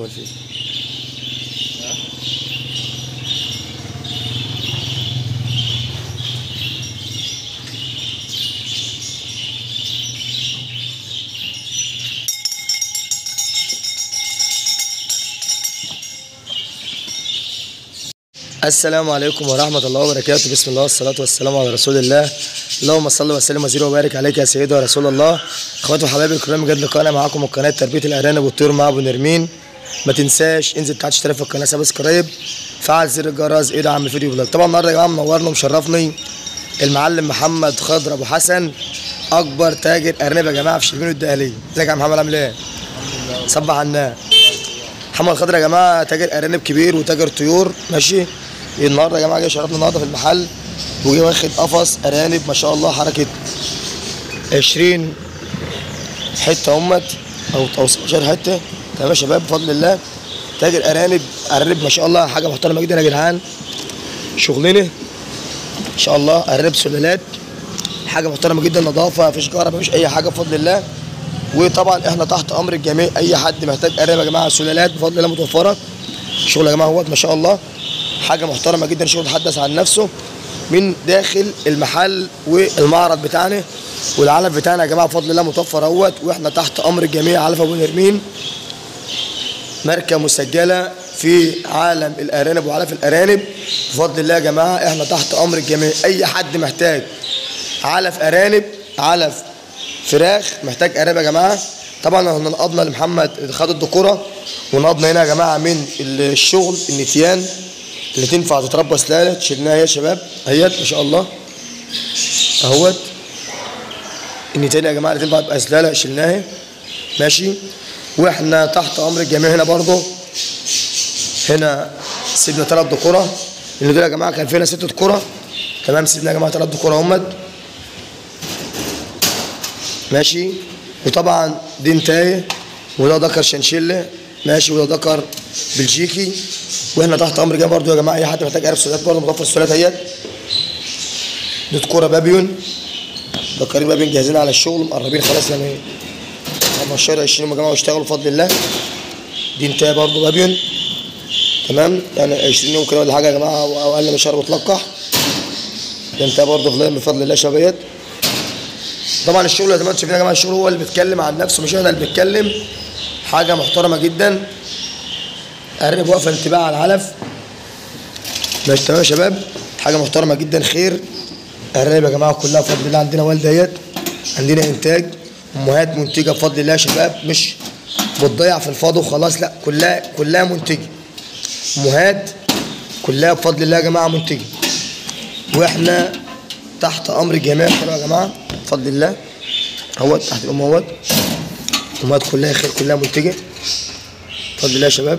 امال فين السلام عليكم ورحمة الله وبركاته بسم الله والصلاة والسلام على رسول الله اللهم صل وسلم وزير وبارك عليك يا سيدي ورسول الله اخواتي وحبايبي الكرام جد لقاءنا معاكم من قناة تربية الأرانب والطيور مع أبو نرمين ما تنساش انزل تعال اشترك في القناة سبسكرايب فعل زر الجرس ادعم الفيديو بلاك طبعا النهارده يا جماعة منورنا ومشرفني المعلم محمد خضر أبو حسن أكبر تاجر أرنب يا جماعة في شربين الدقهلية ازيك يا محمد عامل ايه؟ صبح على الناس محمد خضر يا جماعه تاجر ارانب كبير وتاجر طيور ماشي النهارده يا جماعه جاي شرفنا النهارده في المحل وجاي واخد قفص ارانب ما شاء الله حركه 20 حته امت او او 17 حته تمام يا شباب بفضل الله تاجر ارانب ارانب ما شاء الله حاجه محترمه جدا يا جدعان شغلنا ان شاء الله ارانب سلالات حاجه محترمه جدا نظافه مفيش كهرباء مفيش اي حاجه بفضل الله وطبعا احنا تحت امر الجميع اي حد محتاج ارانب يا جماعه سلالات بفضل الله متوفره شغل يا جماعه اهوت ما شاء الله حاجه محترمه جدا شغل يتحدث عن نفسه من داخل المحل والمعرض بتاعنا والعلف بتاعنا يا جماعه بفضل الله متوفر اهوت واحنا تحت امر الجميع علف ابو نرمين ماركه مسجله في عالم الارانب وعلف الارانب بفضل الله يا جماعه احنا تحت امر الجميع اي حد محتاج علف ارانب علف فراخ محتاج ارانب يا جماعه طبعا احنا نقضنا لمحمد خد الدكوره ونقضنا هنا يا جماعه من الشغل النتيان اللي تنفع تتربى سلاله شلناها يا شباب اهيت ما شاء الله اهوت النتيان يا جماعه اللي تنفع تبقى سلاله شلناها ماشي واحنا تحت امر الجميع هنا برضه هنا سيبنا ثلاث دكوره اللي دول يا جماعه كان فينا ست كره تمام سيبنا يا جماعه ثلاث دكوره همت ماشي وطبعا دي انتايه وده ذكر شنشله ماشي وده ذكر بلجيكي واحنا تحت امر جاي برضو يا جماعه اي حد محتاج عارف سلالات برضه متوفر السلالات اهيت دي كوره بابيون ذكرين بابيون جاهزين على الشغل مقربين خلاص يعني 15 20 يا جماعه واشتغلوا بفضل الله دي انتايه برضه بابيون تمام يعني 20 يوم كده ولا حاجه يا جماعه او اقل من شهر بتلقح ده انتايه برضه بفضل الله شبابيات طبعا الشغل زي ما انتم شايفين يا جماعه الشغل هو اللي بيتكلم عن نفسه مش احنا اللي بنتكلم حاجه محترمه جدا ارنب واقفه انتباه على العلف ماشي تمام يا شباب حاجه محترمه جدا خير ارنب يا جماعه كلها بفضل الله عندنا والده اهيت عندنا انتاج امهات منتجه بفضل الله يا شباب مش بتضيع في الفاضي وخلاص لا كلها كلها منتجه امهات كلها بفضل الله يا جماعه منتجه واحنا تحت امر الجميع يا جماعه بفضل الله اهوت تحت الام اهوت الامهات كلها خير كلها منتجه بفضل الله يا شباب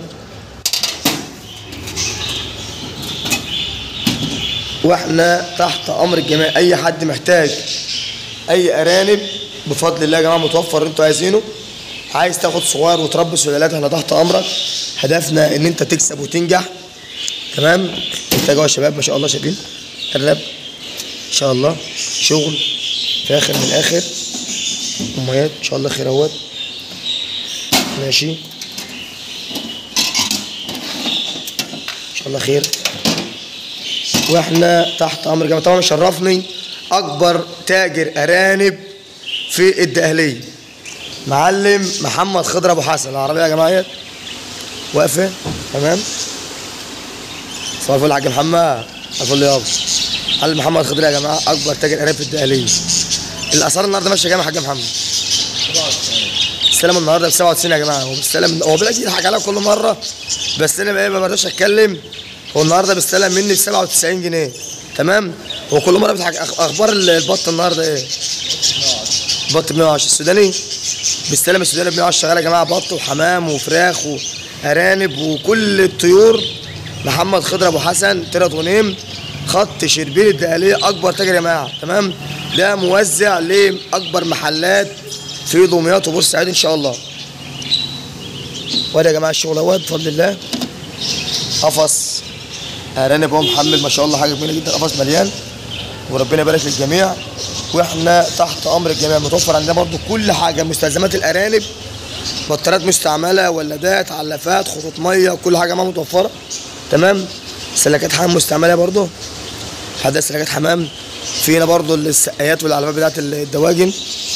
واحنا تحت امر الجميع اي حد محتاج اي ارانب بفضل الله يا جماعه متوفر اللي انتوا عايزينه عايز تاخد صغير وتربي سلالات احنا تحت امرك هدفنا ان انت تكسب وتنجح تمام انت جوه يا شباب ما شاء الله شايفين الرب ان شاء الله شغل في اخر من الاخر امهات ان شاء الله خير اهوت ماشي ان شاء الله خير واحنا تحت امر جماعه طبعا شرفني اكبر تاجر ارانب في الدقهليه معلم محمد خضر ابو حسن العربيه يا جماعه واقفه تمام صباح الفل يا حاج محمد الفل يابا معلم محمد خضر يا جماعه اكبر تاجر ارانب في الدقهليه الاسعار النهارده ماشيه كام يا حاج محمد؟ السلام النهارده ب 97 يا جماعه هو بالسلام هو بلاقي يضحك عليا كل مره بس انا بقى ما برضاش اتكلم هو النهارده بالسلام مني ب 97 جنيه تمام هو كل مره بيضحك أخ- اخبار البط النهارده ايه؟ بط ب 110 السوداني بالسلام السوداني ب 110 شغال يا جماعه بط وحمام وفراخ وارانب وكل الطيور محمد خضر ابو حسن تيرا غنيم خط شربين الدقهليه اكبر تاجر يا جماعه تمام ده موزع لاكبر محلات في دمياط وبورسعيد ان شاء الله وادي يا جماعه الشغل اهوت بفضل الله قفص ارانب هو محمل ما شاء الله حاجه جميله جدا قفص مليان وربنا يبارك للجميع واحنا تحت امر الجميع متوفر عندنا برضو كل حاجه مستلزمات الارانب بطاريات مستعمله ولادات علافات خطوط ميه كل حاجه معاها متوفره تمام سلكات حمام مستعمله برضو حدث سلكات حمام في هنا برضو السقايات والعلافات بتاعت الدواجن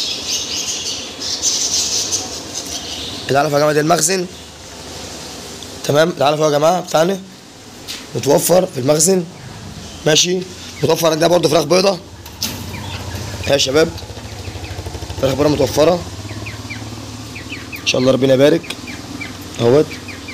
العلف يا جماعه ده المخزن تمام العلف يا جماعه بتاعنا متوفر في المخزن ماشي متوفر ده برضو فراخ بيضه يا شباب فراخ بيضه متوفره ان شاء الله ربنا يبارك اهوت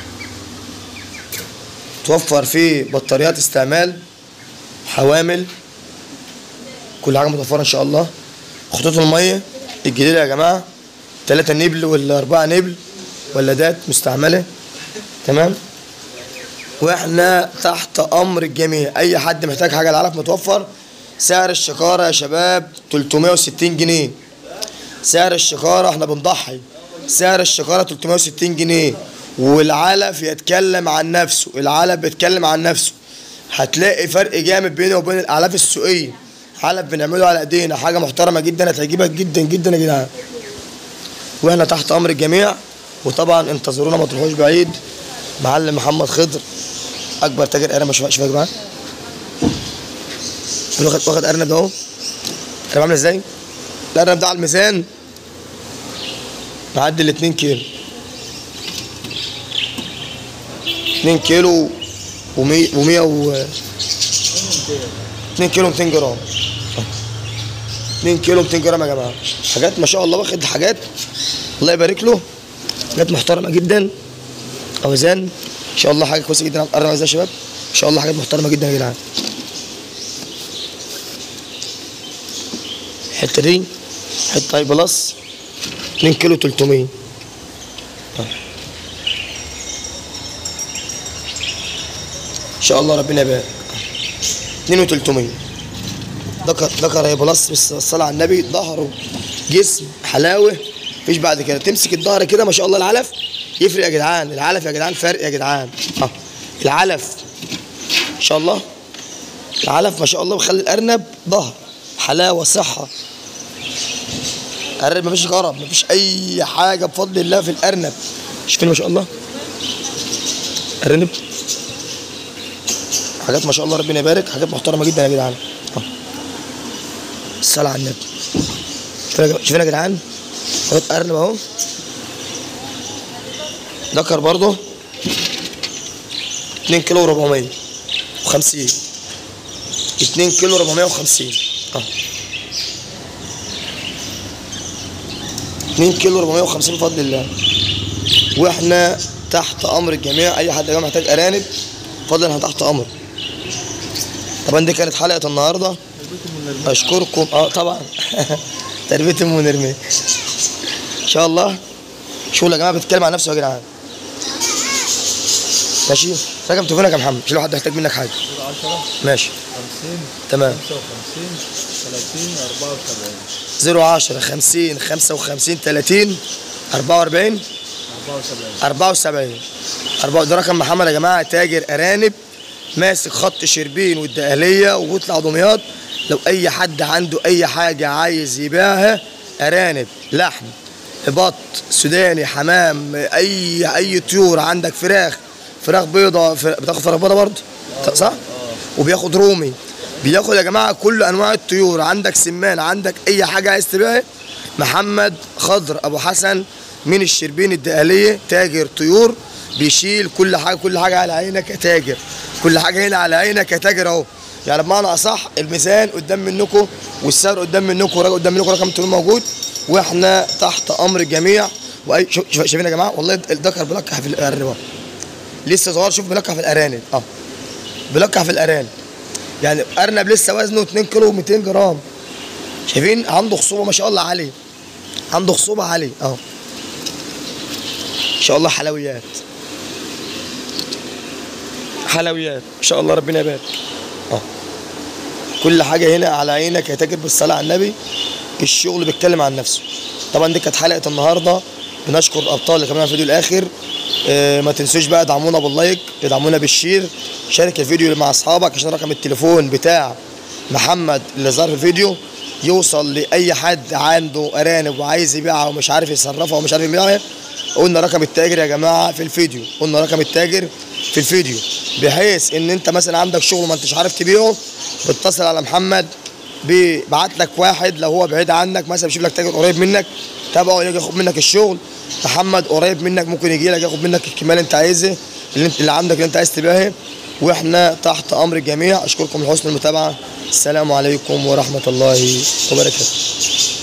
توفر فيه بطاريات استعمال حوامل كل حاجه متوفره ان شاء الله خطوط الميه الجديده يا جماعه 3 نبل ولا 4 نبل ولادات مستعمله تمام واحنا تحت امر الجميع اي حد محتاج حاجه العلف متوفر سعر الشكاره يا شباب 360 جنيه سعر الشكاره احنا بنضحي سعر الشكاره 360 جنيه والعلف يتكلم عن نفسه العلف بيتكلم عن نفسه هتلاقي فرق جامد بينه وبين الاعلاف السوقيه علف بنعمله على ايدينا حاجه محترمه جدا هتعجبك جدا جدا يا جدعان واحنا تحت امر الجميع وطبعا انتظرونا ما تروحوش بعيد معلم محمد خضر اكبر تاجر ارنب شوف شوف يا جماعه واخد واخد ارنب اهو ارنب عامل ازاي الارنب ده على الميزان معدي ال 2 كيلو 2 كيلو و100 و100 و 2 كيلو 200 جرام 2 كيلو 200 جرام يا جماعه حاجات ما شاء الله واخد حاجات الله يبارك له حاجات محترمه جدا اوزان ان شاء الله حاجه كويسه جدا على الارض يا شباب ان شاء الله حاجات محترمه جدا يا جدعان الحته دي حته هاي بلس 2 كيلو 300 ان شاء الله ربنا يبارك 2 و300 ذكر ذكر هي بلس بس الصلاه على النبي ظهره جسم حلاوه مفيش بعد كده تمسك الظهر كده ما شاء الله العلف يفرق يا جدعان العلف يا جدعان فرق يا جدعان اه العلف ان شاء الله العلف ما شاء الله بيخلي الارنب ظهر حلاوه صحه الارنب مفيش غرض مفيش اي حاجه بفضل الله في الارنب شايفين ما شاء الله ارنب حاجات ما شاء الله ربنا يبارك حاجات محترمه جدا يا جدعان اه الصلاه على النبي شايفين يا- شايفين يا جدعان خد ارنب اهو ذكر برضه 2 كيلو 450 2 كيلو 450 اه 2 كيلو 450 بفضل الله واحنا تحت امر الجميع اي حد يا جماعه محتاج ارانب بفضل احنا تحت امر طبعا دي كانت حلقه النهارده اشكركم اه طبعا تربيه ام نرميه ان شاء الله شغل يا جماعه بيتكلم عن نفسه يا جدعان ماشي رقم تليفونك يا محمد عشان لو حد محتاج منك حاجه 10 ماشي 50 تمام 55 30 010 74 50 55 30 44 74 74 4 ده رقم محمد يا جماعه تاجر ارانب ماسك خط شربين والدقهليه وبيطلع دمياط لو اي حد عنده اي حاجه عايز يبيعها ارانب لحم بط سوداني حمام اي اي طيور عندك فراخ فراخ بيضه فر- بتاخد فراخ بيضه برضه صح وبياخد رومي بياخد يا جماعه كل انواع الطيور عندك سمان عندك اي حاجه عايز تبيعها محمد خضر ابو حسن من الشربين الدقهليه تاجر طيور بيشيل كل حاجه كل حاجه على عينك يا تاجر كل حاجه هنا على عينك يا تاجر اهو يعني بمعنى اصح الميزان قدام منكم والسعر قدام منكم والرقم قدام منكم رقم التليفون موجود واحنا تحت امر الجميع واي شوف شوف- شايفين يا جماعه والله الذكر بلقح في الارنب لسه صغير شوف بلقح في الارانب اه بلقح في الارانب يعني ارنب لسه وزنه 2 كيلو و200 جرام شايفين عنده خصوبه ما شاء الله عليه عنده خصوبه عاليه اهو ان شاء الله حلويات حلويات ان شاء الله ربنا يبارك اه كل حاجه هنا على عينك يا تاجر بالصلاه على النبي الشغل بيتكلم عن نفسه طبعا دي كانت حلقه النهارده بنشكر الابطال اللي كانوا معانا في الفيديو الاخر آه ما تنسوش بقى ادعمونا باللايك ادعمونا بالشير شارك الفيديو مع اصحابك عشان رقم التليفون بتاع محمد اللي ظهر في الفيديو يوصل لاي حد عنده ارانب وعايز يبيعها ومش عارف يصرفها ومش عارف يبيعها قلنا رقم التاجر يا جماعه في الفيديو قلنا رقم التاجر في الفيديو بحيث ان انت مثلا عندك شغل ما انتش عارف تبيعه بتصل على محمد بيبعت لك واحد لو هو بعيد عنك مثلا بيشوف لك تاجر قريب منك تابعه يجي ياخد منك الشغل محمد قريب منك ممكن يجي لك ياخد منك الكميه اللي انت عايزها اللي انت اللي عندك اللي انت عايز تبيعها واحنا تحت امر الجميع اشكركم لحسن المتابعه السلام عليكم ورحمه الله وبركاته